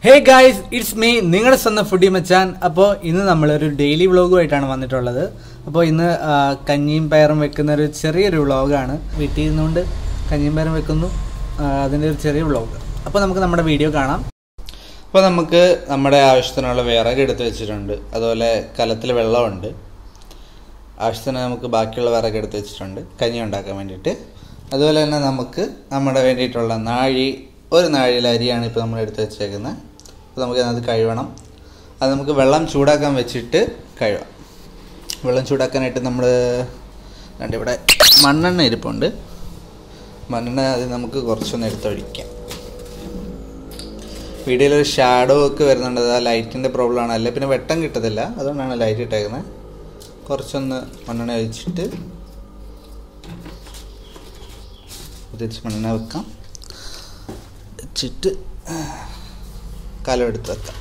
hey guys it's me നിങ്ങളുടെ സ്വന്തം foodie മച്ചാൻ അപ്പോൾ ഇന്ന് നമ്മളൊരു ഡെയിലി വ്ളോഗുമായിട്ടാണ് വന്നിട്ടുള്ളത് അപ്പോൾ ഇന്ന് ആ, കഞ്ഞിയും പയറും വെക്കുന്ന ഒരു ചെറിയൊരു വ്ളോഗാണ് വീട്ടിൽ ഇരുന്നുകൊണ്ട് കഞ്ഞിയും പയറും വെക്കുന്നു ആ, അതിൻ്റെ ഒരു ചെറിയ വ്ളോഗ് അപ്പോൾ നമുക്ക് നമ്മുടെ വീഡിയോ കാണാം അപ്പോൾ നമുക്ക് നമ്മുടെ ആവശ്യത്തിനുള്ള വിറക് എടുത്ത് വെച്ചിട്ടുണ്ട് അതുപോലെ കലത്തിൽ വെള്ളമുണ്ട് ആവശ്യത്തിന് നമുക്ക് ബാക്കിയുള്ള വിറക് എടുത്ത് വെച്ചിട്ടുണ്ട് കഞ്ഞി ഉണ്ടാക്കാൻ വേണ്ടിയിട്ട് അതുപോലെ തന്നെ നമുക്ക് നമ്മുടെ വേണ്ടിയിട്ടുള്ള നാഴി ഒരു നാഴിയിൽ അരിയാണ് ഇപ്പോൾ നമ്മൾ എടുത്ത് വെച്ചേക്കുന്നത് അപ്പോൾ നമുക്ക് അത് കഴുകണം അത് നമുക്ക് വെള്ളം ചൂടാക്കാൻ വെച്ചിട്ട് കഴുകാം വെള്ളം ചൂടാക്കാനായിട്ട് നമ്മൾ രണ്ട് ഇവിടെ മണ്ണെണ്ണ ഇരിപ്പുണ്ട് മണ്ണെണ്ണ അത് നമുക്ക് കുറച്ചൊന്ന് എടുത്തൊഴിക്കാം വീഡിയോയിൽ ഒരു ഷാഡോ ഒക്കെ വരുന്നുണ്ട് അത് ആ ലൈറ്റിൻ്റെ പ്രോബ്ലം ആണ് അല്ലെ പിന്നെ വെട്ടം കിട്ടത്തില്ല അതുകൊണ്ടാണ് ലൈറ്റ് ഇട്ടേക്കുന്നത് കുറച്ചൊന്ന് മണ്ണെണ്ണ ഒഴിച്ചിട്ട് തിരിച്ച് മണ്ണെണ്ണ വെക്കാം വെച്ചിട്ട് കലം എടുത്ത് വെക്കാം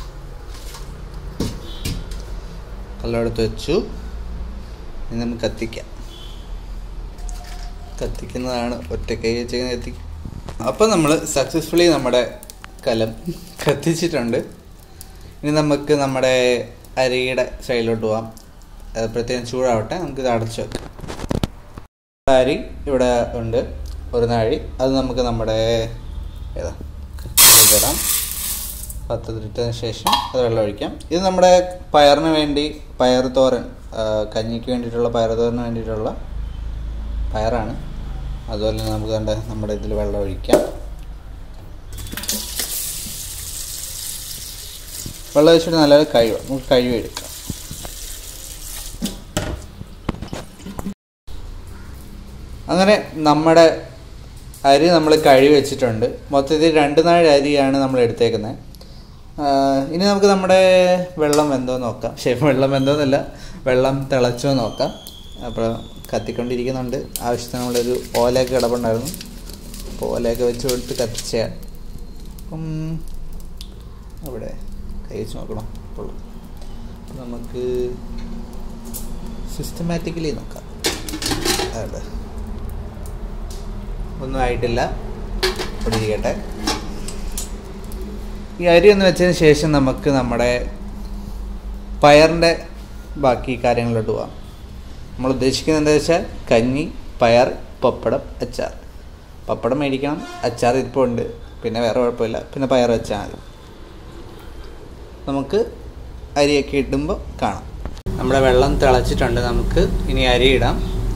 കലം എടുത്ത് വെച്ചു ഇനി നമുക്ക് കത്തിക്കാം കത്തിക്കുന്നതാണ് ഒറ്റ കൈ വെച്ച് കത്തി അപ്പോൾ നമ്മൾ സക്സസ്ഫുള്ളി നമ്മുടെ കലം കത്തിച്ചിട്ടുണ്ട് ഇനി നമുക്ക് നമ്മുടെ അരിയുടെ സൈഡിലോട്ട് പോവാം അത് പ്രത്യേകം ചൂടാവട്ടെ നമുക്ക് ഇത് അടച്ചു വെക്കാം അരി ഇവിടെ ഉണ്ട് ഒരു നാഴി അത് നമുക്ക് നമ്മുടെ ഏതാ ഇതിലിടാം പത്ത് ഇട്ടതിന് ശേഷം അത് വെള്ളം ഒഴിക്കാം ഇത് നമ്മുടെ പയറിന് വേണ്ടി പയർ തോരൻ ആ, കഞ്ഞിക്ക് വേണ്ടിയിട്ടുള്ള പയർ തോരന് വേണ്ടിയിട്ടുള്ള പയറാണ് അതുപോലെ തന്നെ നമുക്ക് കണ്ട നമ്മുടെ ഇതിൽ വെള്ളം ഒഴിക്കാം വെള്ളം ഒഴിച്ചിട്ട് നല്ലപോലെ കഴിവ് നമുക്ക് കഴിവ് എടുക്കാം അങ്ങനെ നമ്മുടെ അരി നമ്മൾ കഴുകി വെച്ചിട്ടുണ്ട് മൊത്തത്തിൽ രണ്ട് നാഴ് അരിയാണ് നമ്മൾ എടുത്തേക്കുന്നത് ഇനി നമുക്ക് നമ്മുടെ വെള്ളം വെന്തോ നോക്കാം ശരി വെള്ളം വെന്തോന്നല്ല വെള്ളം തിളച്ചോ നോക്കാം അപ്പോൾ കത്തിക്കൊണ്ടിരിക്കുന്നുണ്ട് ആവശ്യത്തിന് നമ്മളൊരു ഓലയൊക്കെ കിടപ്പുണ്ടായിരുന്നു അപ്പോൾ ഓലയൊക്കെ വെച്ച് കൊടുത്ത് കത്തിച്ച അപ്പം അവിടെ കൈ വെച്ച് നോക്കണം അപ്പോൾ നമുക്ക് സിസ്റ്റമാറ്റിക്കലി നോക്കാം അതെ ഒന്നും ആയിട്ടില്ല ഇവിടെ ഇരിക്കട്ടെ ഈ അരി ഒന്ന് വെച്ചതിന് ശേഷം നമുക്ക് നമ്മുടെ പയറിൻ്റെ ബാക്കി കാര്യങ്ങളിലോട്ട് പോവാം നമ്മൾ ഉദ്ദേശിക്കുന്നത് എന്താ വെച്ചാൽ കഞ്ഞി പയർ പപ്പടം അച്ചാർ പപ്പടം മേടിക്കണം അച്ചാർ ഇപ്പോൾ ഉണ്ട് പിന്നെ വേറെ കുഴപ്പമില്ല പിന്നെ പയർ വെച്ചാൽ മതി നമുക്ക് അരിയൊക്കെ ഇടുമ്പോൾ കാണാം നമ്മുടെ വെള്ളം തിളച്ചിട്ടുണ്ട് നമുക്ക് ഇനി അരി ഇടാം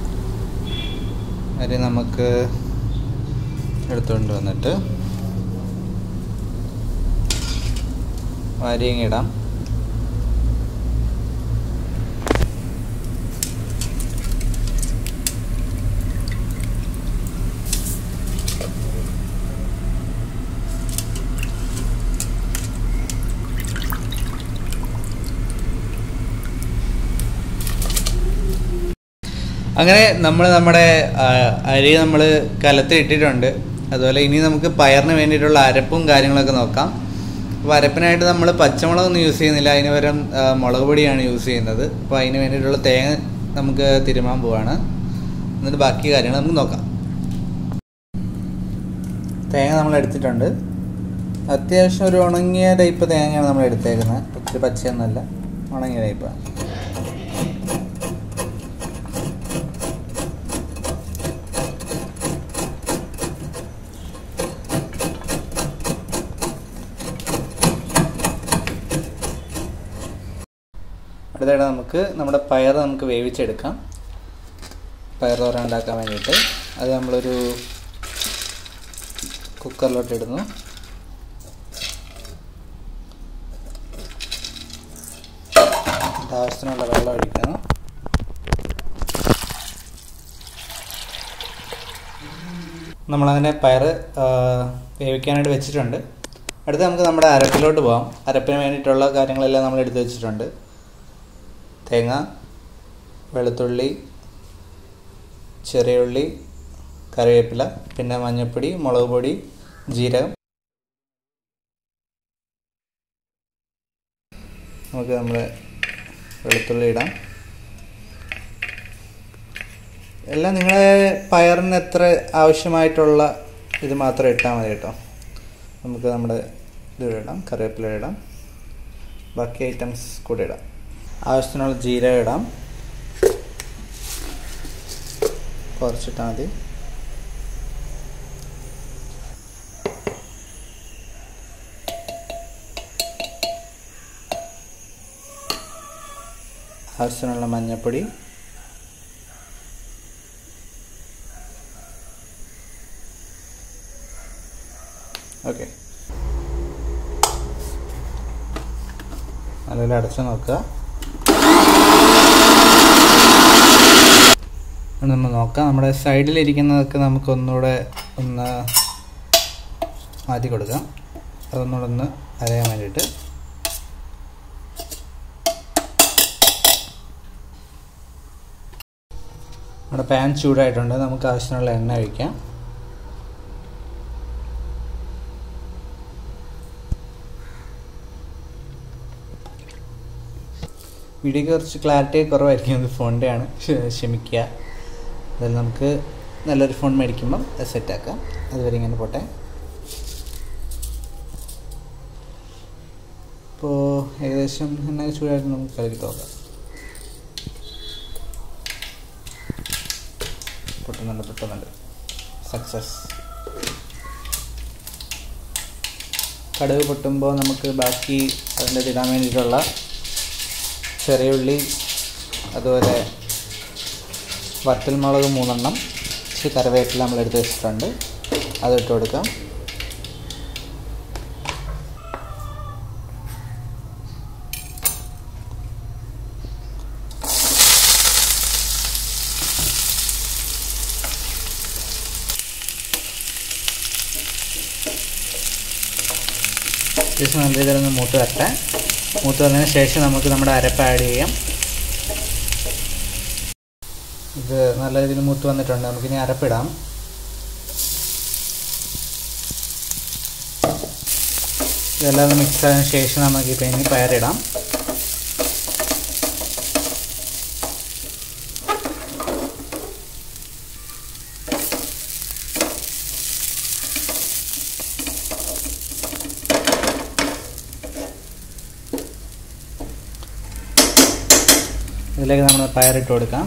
അരി നമുക്ക് എടുത്തുകൊണ്ട് വന്നിട്ട് അരിയും ഇടാം അങ്ങനെ നമ്മൾ നമ്മുടെ ആ, അരി നമ്മൾ കലത്തിൽ ഇട്ടിട്ടുണ്ട് അതുപോലെ ഇനി നമുക്ക് പയറിന് വേണ്ടിയിട്ടുള്ള അരപ്പും കാര്യങ്ങളൊക്കെ നോക്കാം അപ്പോൾ അരപ്പിനായിട്ട് നമ്മൾ പച്ചമുളകൊന്നും യൂസ് ചെയ്യുന്നില്ല അതിന് പകരം ആ, മുളക് പൊടിയാണ് യൂസ് ചെയ്യുന്നത് അപ്പോൾ അതിന് വേണ്ടിയിട്ടുള്ള തേങ്ങ നമുക്ക് തിരുമാൻ പോവാണ് എന്നിട്ട് ബാക്കി കാര്യങ്ങൾ നമുക്ക് നോക്കാം തേങ്ങ നമ്മൾ എടുത്തിട്ടുണ്ട് അത്യാവശ്യം ഒരു ഉണങ്ങിയ ടൈപ്പ് തേങ്ങയാണ് നമ്മൾ എടുത്തേക്കുന്നത് ഒത്തിരി പച്ചയൊന്നുമല്ല ഉണങ്ങിയ ടൈപ്പാണ് അടുത്തായിട്ട് നമുക്ക് നമ്മുടെ പയർ നമുക്ക് വേവിച്ചെടുക്കാം പയർ തോരൻ ഉണ്ടാക്കാൻ വേണ്ടിയിട്ട് അത് നമ്മളൊരു കുക്കറിലോട്ട് ഇടുന്നു ആവശ്യത്തിനുള്ള വെള്ളം ഒഴിക്കുന്നു നമ്മളങ്ങനെ പയർ വേവിക്കാനായിട്ട് വെച്ചിട്ടുണ്ട് അടുത്ത് നമുക്ക് നമ്മുടെ അരപ്പിലോട്ട് പോകാം അരപ്പിന് വേണ്ടിയിട്ടുള്ള കാര്യങ്ങളെല്ലാം നമ്മൾ എടുത്ത് വെച്ചിട്ടുണ്ട് തേങ്ങ വെളുത്തുള്ളി ചെറിയ ഉള്ളി കറിവേപ്പില പിന്നെ മഞ്ഞൾപ്പൊടി മുളക് പൊടി ജീരകം നമുക്ക് നമ്മുടെ വെളുത്തുള്ളി ഇടാം എല്ലാം നിങ്ങളെ പയറിന് എത്ര ആവശ്യമായിട്ടുള്ള ഇത് മാത്രം ഇട്ടാൽ മതി കേട്ടോ നമുക്ക് നമ്മുടെ ഇത് ഇടാം കറിവേപ്പില ഇടാം ബാക്കി ഐറ്റംസ് കൂടെ ഇടാം ആവശ്യത്തിനുള്ള ജീരകം ഇടാം കുറച്ചിട്ടാൽ മതി ആവശ്യത്തിനുള്ള മഞ്ഞൾപ്പൊടി ഓക്കെ നല്ലപോലെ അടച്ചു നോക്കുക നമ്മൾ നോക്കാം നമ്മുടെ സൈഡിലിരിക്കുന്നതൊക്കെ നമുക്ക് ഒന്നുകൂടെ ഒന്ന് മാറ്റി കൊടുക്കാം അതൊന്നുകൂടെ ഒന്ന് അരയാൻ വേണ്ടിയിട്ട് നമ്മുടെ പാൻ ചൂടായിട്ടുണ്ട് നമുക്ക് ആവശ്യത്തിനുള്ള എണ്ണ ഒഴിക്കാം വീഡിയോക്ക് കുറച്ച് ക്ലാരിറ്റി കുറവായിരിക്കും ഇത് ഫോണിൻ്റെ ആണ് ക്ഷമിക്കുക അതിൽ നമുക്ക് നല്ലൊരു ഫോൺ മേടിക്കുമ്പം സെറ്റാക്കാം അതുവരെ ഇങ്ങനെ പോട്ടെ ഇപ്പോൾ ഏകദേശം എണ്ണ ചൂടായിട്ട് നമുക്ക് കലക്കി നോക്കാം പൊട്ടുന്നുണ്ട് പൊട്ടുന്നുണ്ട് സക്സസ് കടുക് പൊട്ടുമ്പോൾ നമുക്ക് ബാക്കി അതിൻ്റെ ഇടാൻ വേണ്ടിയിട്ടുള്ള ചെറിയ ഉള്ളി അതുപോലെ വറ്റൽമുളക് മൂന്നെണ്ണം ഇച്ചിരി കറിവേപ്പില നമ്മൾ എടുത്ത് വെച്ചിട്ടുണ്ട് അത് ഇട്ട് കൊടുക്കാം അത്യാവശ്യം നല്ല രീതിയിൽ ഒന്ന് മൂത്ത് വരട്ടെ മൂത്ത് വന്നതിന് ശേഷം നമുക്ക് നമ്മുടെ അരപ്പ് ആഡ് ചെയ്യാം ഇത് നല്ല രീതിയിൽ മൂത്ത് വന്നിട്ടുണ്ട് നമുക്കിനി അരപ്പിടാം ഇതെല്ലാം ഒന്ന് മിക്സ് ആയതിനു ശേഷം നമുക്ക് ഇപ്പം ഇനി പയറിടാം ഇതിലേക്ക് നമ്മൾ പയറിട്ട് കൊടുക്കാം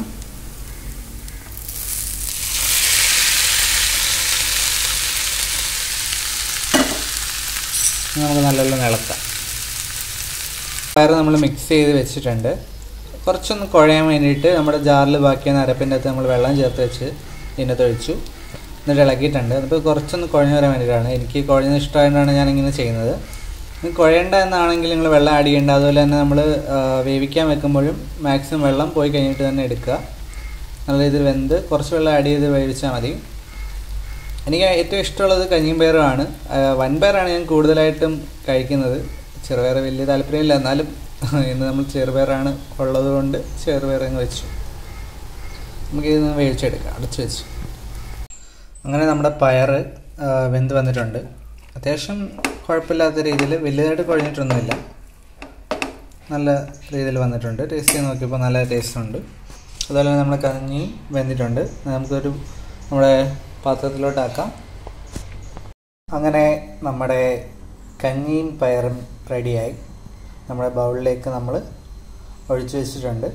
നമുക്ക് നല്ലോണം ഇളക്കാം പയർ നമ്മൾ മിക്സ് ചെയ്ത് വെച്ചിട്ടുണ്ട് കുറച്ചൊന്ന് കുഴയാൻ വേണ്ടിയിട്ട് നമ്മുടെ ജാറിൽ ബാക്കിയാണ് അരപ്പിൻ്റെ അകത്ത് നമ്മൾ വെള്ളം ചേർത്ത് വെച്ച് ഇതിനകത്ത് ഒഴിച്ചു എന്നിട്ട് ഇളക്കിയിട്ടുണ്ട് അപ്പോൾ കുറച്ചൊന്ന് കുഴഞ്ഞു വരാൻ വേണ്ടിയിട്ടാണ് എനിക്ക് കുഴഞ്ഞ ഇഷ്ടമായതുകൊണ്ടാണ് ഞാനിങ്ങനെ ചെയ്യുന്നത് കുഴയേണ്ട എന്നാണെങ്കിൽ നിങ്ങൾ വെള്ളം ആഡ് ചെയ്യേണ്ട അതുപോലെ തന്നെ നമ്മൾ വേവിക്കാൻ വെക്കുമ്പോഴും മാക്സിമം വെള്ളം പോയി കഴിഞ്ഞിട്ട് തന്നെ എടുക്കുക നല്ല രീതിയിൽ വെന്ത് കുറച്ച് വെള്ളം ആഡ് ചെയ്ത് വേവിച്ചാൽ മതി എനിക്ക് ഏറ്റവും ഇഷ്ടമുള്ളത് കഞ്ഞിയും പയറുമാണ് വൻപയറാണ് ഞാൻ കൂടുതലായിട്ടും കഴിക്കുന്നത് ചെറുപയർ വലിയ താല്പര്യമില്ല എന്നാലും ഇന്ന് നമ്മൾ ചെറുപയറാണ് ഉള്ളത് കൊണ്ട് ചെറുപയർ അങ്ങ് വെച്ചു നമുക്ക് ഇത് വേവിച്ചെടുക്കാം അടച്ചു വെച്ചു അങ്ങനെ നമ്മുടെ പയർ വെന്ത് വന്നിട്ടുണ്ട് അത്യാവശ്യം കുഴപ്പമില്ലാത്ത രീതിയിൽ വലിയതായിട്ട് കുഴഞ്ഞിട്ടൊന്നുമില്ല നല്ല രീതിയിൽ വന്നിട്ടുണ്ട് ടേസ്റ്റ് ചെയ്ത് നോക്കിയപ്പോൾ നല്ല ടേസ്റ്റ് ഉണ്ട് അതുപോലെ തന്നെ നമ്മുടെ കഞ്ഞി വെന്തിട്ടുണ്ട് നമുക്കൊരു നമ്മുടെ പാത്രത്തിലോട്ടാക്കാം അങ്ങനെ നമ്മുടെ കഞ്ഞിയും പയറും റെഡിയായി നമ്മുടെ ബൗളിലേക്ക് നമ്മൾ ഒഴിച്ചു വെച്ചിട്ടുണ്ട്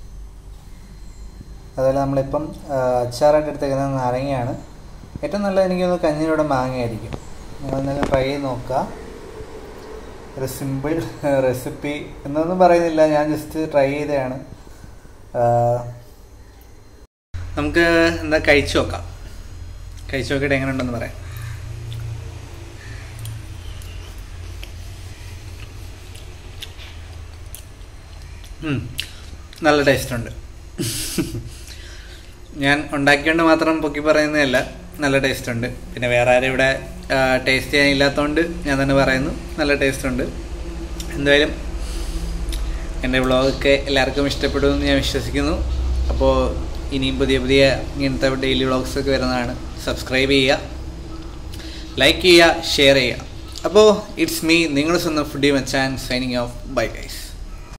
അതുപോലെ നമ്മളിപ്പം അച്ചാറായിട്ട് എടുത്തേക്കുന്നത് നാരങ്ങയാണ് ഏറ്റവും നല്ലത് എനിക്ക് തോന്നുന്നു കഞ്ഞിയുടെ മാങ്ങയായിരിക്കും നിങ്ങൾ എന്തെങ്കിലും ട്രൈ ചെയ്ത് നോക്കുക ഒരു സിമ്പിൾ റെസിപ്പി എന്നൊന്നും പറയുന്നില്ല ഞാൻ ജസ്റ്റ് ട്രൈ ചെയ്തതാണ് നമുക്ക് എന്താ കഴിച്ചു നോക്കാം കഴിച്ചു നോക്കിയിട്ട് എങ്ങനെ ഉണ്ടെന്ന് പറയാം നല്ല ടേസ്റ്റ് ഉണ്ട് ഞാൻ ഉണ്ടാക്കിയോണ്ട് മാത്രം പൊക്കി പറയുന്നതല്ല നല്ല ടേസ്റ്റ് ഉണ്ട് പിന്നെ വേറെ ആരും ഇവിടെ ടേസ്റ്റ് ചെയ്യാനില്ലാത്തതുകൊണ്ട് ഞാൻ തന്നെ പറയുന്നു നല്ല ടേസ്റ്റ് ഉണ്ട് എന്തായാലും എൻ്റെ വ്ളോഗൊക്കെ എല്ലാവർക്കും ഇഷ്ടപ്പെടുമെന്ന് ഞാൻ വിശ്വസിക്കുന്നു അപ്പോൾ ഇനിയും പുതിയ പുതിയ ഇങ്ങനത്തെ ഡെയിലി വ്ളോഗ്സൊക്കെ വരുന്നതാണ് സബ്സ്ക്രൈബ് ചെയ്യുക ലൈക്ക് ചെയ്യുക ഷെയർ ചെയ്യുക അപ്പോൾ ഇറ്റ്സ് മീ നിങ്ങളുടെ സ്വന്തം ഫുഡി മച്ചാൻ സൈനിങ് ഓഫ് ബൈ ഗൈസ്